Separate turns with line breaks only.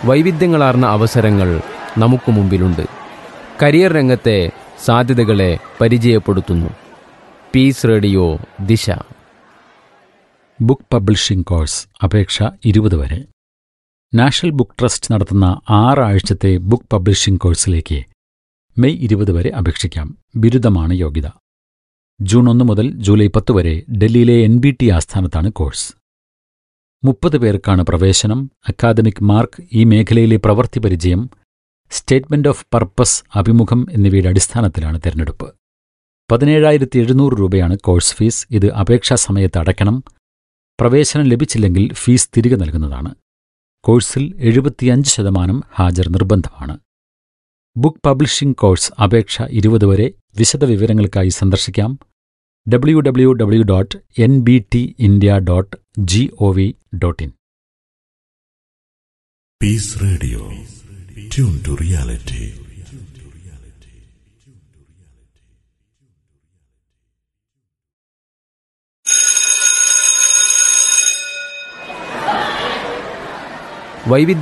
വൈവിധ്യങ്ങളാർന്ന അവസരങ്ങൾ നമുക്ക് മുമ്പിലുണ്ട് കരിയർ രംഗത്തെ സാധ്യതകളെ പരിചയപ്പെടുത്തുന്നു peace radio Disha
book publishing course അപേക്ഷ ഇരുപത് വരെ നാഷണൽ ബുക്ക് ട്രസ്റ്റ് നടത്തുന്ന ആറാഴ്ചത്തെ ബുക്ക് പബ്ലിഷിംഗ് കോഴ്സിലേക്ക് മെയ് ഇരുപത് വരെ അപേക്ഷിക്കാം ബിരുദമാണ് യോഗ്യത ജൂൺ ഒന്ന് മുതൽ ജൂലൈ പത്ത് വരെ ഡൽഹിയിലെ എൻ ബി ടി ആസ്ഥാനത്താണ് കോഴ്സ് മുപ്പത് പേർക്കാണ് പ്രവേശനം അക്കാദമിക് മാർക്ക് ഈ മേഖലയിലെ പ്രവൃത്തി പരിചയം സ്റ്റേറ്റ്മെന്റ് ഓഫ് പർപ്പസ് അഭിമുഖം എന്നിവയുടെ അടിസ്ഥാനത്തിലാണ് തിരഞ്ഞെടുപ്പ് പതിനേഴായിരത്തി എഴുന്നൂറ് രൂപയാണ് കോഴ്സ് ഫീസ് ഇത് അപേക്ഷാ സമയത്ത് അടയ്ക്കണം പ്രവേശനം ലഭിച്ചില്ലെങ്കിൽ ഫീസ് തിരികെ നൽകുന്നതാണ് കോഴ്സിൽ എഴുപത്തിയഞ്ച് ശതമാനം ഹാജർ നിർബന്ധമാണ് ബുക്ക് പബ്ലിഷിംഗ് കോഴ്സ് അപേക്ഷ ഇരുപത് വരെ വിശദവിവരങ്ങൾക്കായി സന്ദർശിക്കാം W W W dot N B T India dot G O V dot in
Peace Radio. Tune to reality.
വൈവിധ്യ